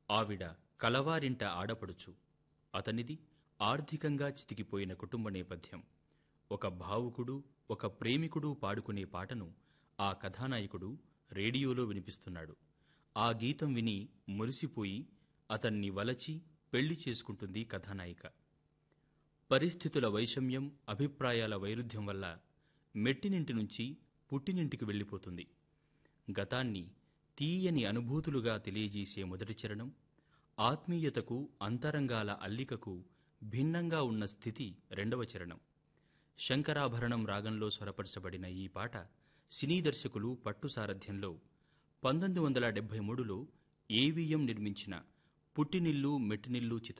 ఆవిడ కలవారింట ఆడపడుచు అతనిది ఆర్థికంగా చితికిపోయిన కుటుంబ నేపథ్యం ఒక భావుకుడు ఒక ప్రేమికుడు పాడుకునే పాటను ఆ కథానాయకుడు రేడియోలో వినిపిస్తున్నాడు ఆ గీతం విని మురిసిపోయి అతన్ని వలచి పెళ్లి చేసుకుంటుంది కథానాయిక పరిస్థితుల వైషమ్యం అభిప్రాయాల వైరుధ్యం వల్ల మెట్టినింటి నుంచి పుట్టినింటికి వెళ్ళిపోతుంది గతాన్ని తీయని అనుభూతులుగా తెలియజేసే మొదటి చరణం ఆత్మీయతకు అంతరంగాల అల్లికకు భిన్నంగా ఉన్న స్థితి రెండవ చరణం శంకరాభరణం రాగంలో స్వరపరచబడిన ఈ పాట సినీ దర్శకులు పట్టు సారథ్యంలో పంతొమ్మిది వందల డెబ్బై మూడులో ఏవిఎం నిర్మించిన పుట్టినిల్లు మెట్టినిల్లు చిత్రం